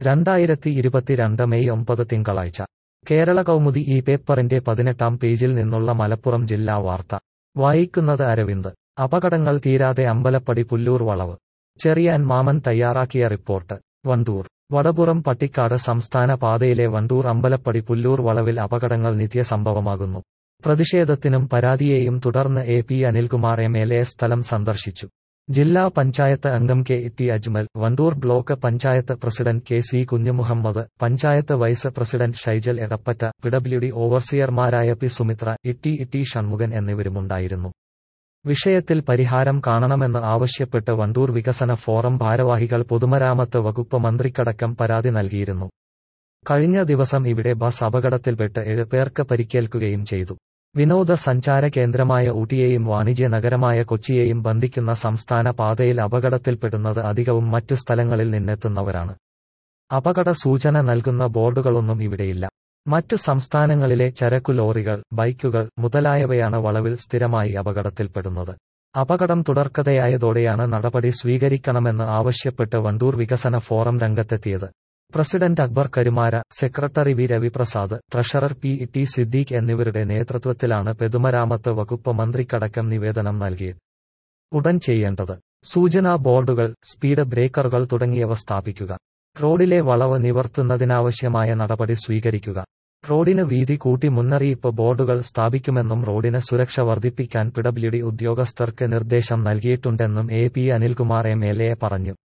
രണ്ടായിരത്തി ഇരുപത്തിരണ്ട് മെയ് ഒമ്പത് തിങ്കളാഴ്ച കേരള കൗമുദി ഈ പേപ്പറിന്റെ പതിനെട്ടാം പേജിൽ നിന്നുള്ള മലപ്പുറം ജില്ലാ വാർത്ത വായിക്കുന്നത് അരവിന്ദ് അപകടങ്ങൾ തീരാതെ അമ്പലപ്പടി പുല്ലൂർ വളവ് ചെറിയാൻ മാമൻ തയ്യാറാക്കിയ റിപ്പോർട്ട് വണ്ടൂർ വടപുറം പട്ടിക്കാട് സംസ്ഥാന പാതയിലെ വണ്ടൂർ അമ്പലപ്പടി പുല്ലൂർ വളവിൽ അപകടങ്ങൾ നിത്യസംഭവമാകുന്നു പ്രതിഷേധത്തിനും പരാതിയെയും തുടർന്ന് A P Anilkumar M L A സ്ഥലം സന്ദർശിച്ചു ജില്ലാ പഞ്ചായത്ത് അംഗം K T Ajmal Wandoor block panchayat president K C Kunjumuhammad panchayat vice president Shaijal Edappatta PWD ഓവർസിയർമാരായ പി സുമിത്ര ഇട്ടി ഇട്ടി ഷൺമുഖൻ എന്നിവരുമുണ്ടായിരുന്നു വിഷയത്തിൽ പരിഹാരം കാണണമെന്ന് ആവശ്യപ്പെട്ട് വണ്ടൂർ വികസന ഫോറം ഭാരവാഹികൾ പൊതുമരാമത്ത് വകുപ്പ് മന്ത്രിക്കടക്കം പരാതി നൽകിയിരുന്നു കഴിഞ്ഞ ദിവസം ഇവിടെ ബസ് അപകടത്തിൽപ്പെട്ട് ഏഴ് പേർക്ക് പരിക്കേൽക്കുകയും ചെയ്തു വിനോദസഞ്ചാര കേന്ദ്രമായ ഊട്ടിയെയും വാണിജ്യ നഗരമായ കൊച്ചിയെയും ബന്ധിക്കുന്ന സംസ്ഥാന പാതയിൽ അപകടത്തിൽപ്പെടുന്നത് അധികവും മറ്റു സ്ഥലങ്ങളിൽ നിന്നെത്തുന്നവരാണ് അപകട സൂചന നൽകുന്ന ബോർഡുകളൊന്നും ഇവിടെയില്ല മറ്റു സംസ്ഥാനങ്ങളിലെ ചരക്കു ലോറികൾ ബൈക്കുകൾ മുതലായവയാണ് വളവിൽ സ്ഥിരമായി അപകടത്തിൽപ്പെടുന്നത് അപകടം തുടർക്കഥയായതോടെയാണ് നടപടി സ്വീകരിക്കണമെന്ന് ആവശ്യപ്പെട്ട് വണ്ടൂർ വികസന ഫോറം രംഗത്തെത്തിയത് president Akbar Karumara secretary V Raviprasad treasurer P T Siddique എന്നിവരുടെ നേതൃത്വത്തിലാണ് പെതുമരാമത്ത് വകുപ്പ് മന്ത്രിക്കടക്കം നിവേദനം നൽകിയത് ഉടൻ ചെയ്യേണ്ടത് സൂചനാ ബോർഡുകൾ സ്പീഡ് ബ്രേക്കറുകൾ തുടങ്ങിയവ സ്ഥാപിക്കുക റോഡിലെ വളവ് നിവർത്തുന്നതിനാവശ്യമായ നടപടി സ്വീകരിക്കുക റോഡിന് വീതി കൂട്ടി മുന്നറിയിപ്പ് ബോർഡുകൾ സ്ഥാപിക്കുമെന്നും റോഡിന് സുരക്ഷ വർദ്ധിപ്പിക്കാൻ പിഡബ്ല്യുഡി ഉദ്യോഗസ്ഥർക്ക് നിർദ്ദേശം നൽകിയിട്ടുണ്ടെന്നും A P Anilkumar M L A പറഞ്ഞു